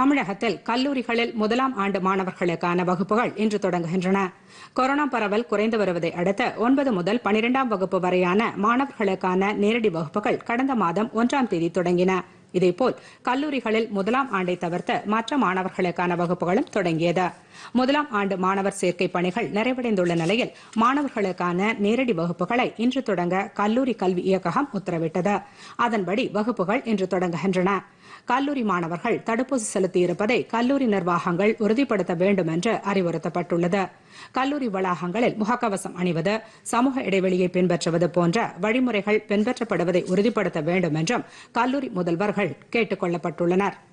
தமிழகத்தில் கல்லூரிகளில் முதலாம் ஆண்டு மாணவர்களுக்கான வகுப்புகள் இன்று தொடங்குகின்றன கொரோனா பரவல் குறைந்து வருவதை அடுத்து ஒன்பது முதல் பனிரெண்டாம் வகுப்பு வரையான மாணவர்களுக்கான நேரடி வகுப்புகள் கடந்த மாதம் ஒன்றாம் தேதி தொடங்கின இதேபோல் கல்லூரிகளில் முதலாம் ஆண்டை தவிர்த்து மற்ற மாணவர்களுக்கான வகுப்புகளும் தொடங்கியது முதலாம் ஆண்டு மாணவர் சேர்க்கை பணிகள் நிறைவடைந்துள்ள நிலையில் மாணவர்களுக்கான நேரடி வகுப்புகளை இன்று தொடங்க கல்லூரி கல்வி இயக்ககம் உத்தரவிட்டது அதன்படி வகுப்புகள் இன்று தொடங்குகின்றன கல்லூரி மாணவர்கள் தடுப்பூசி செலுத்தியிருப்பதை கல்லூரி நிர்வாகங்கள் உறுதிப்படுத்த வேண்டும் என்று அறிவுறுத்தப்பட்டுள்ளது கல்லூரி வளாகங்களில் முகக்கவசம் அணிவது சமூக இடைவெளியை பின்பற்றுவது போன்ற வழிமுறைகள் பின்பற்றப்படுவதை உறுதிப்படுத்த வேண்டும் என்றும் கல்லூரி முதல்வர்கள் கேட்டுக் கொள்ளப்பட்டுள்ளனா்